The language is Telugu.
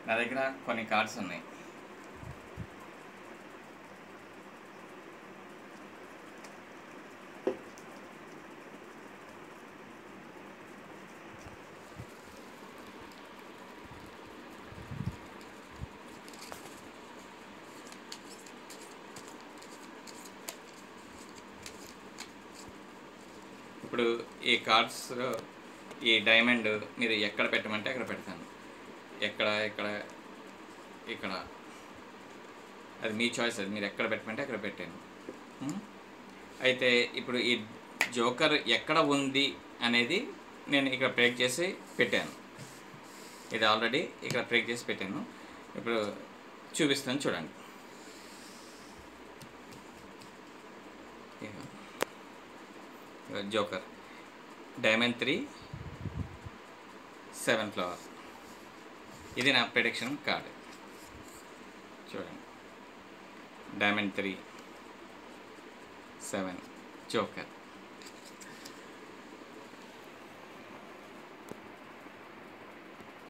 నా దగ్గర కొన్ని కార్డ్స్ ఉన్నాయి ఇప్పుడు ఈ కార్డ్స్ ఈ డైమండ్ మీరు ఎక్కడ పెట్టమంటే అక్కడ పెడతాను ఎక్కడ ఎక్కడ ఇక్కడ అది మీ చాయిస్ అది మీరు ఎక్కడ పెట్టమంటే అక్కడ పెట్టాను ఉం? అయితే ఇప్పుడు ఈ జోకర్ ఎక్కడ ఉంది అనేది నేను ఇక్కడ బ్రేక్ చేసి పెట్టాను ఇది ఆల్రెడీ ఇక్కడ బ్రేక్ చేసి పెట్టాను ఇప్పుడు చూపిస్తాను చూడండి ఇదిగో. ఇదిగో joker diamond three seven flower ఇది నా ప్రిడిక్షన్ కార్డ్ చూడండి డైమండ్ త్రీ సెవెన్ జోకర్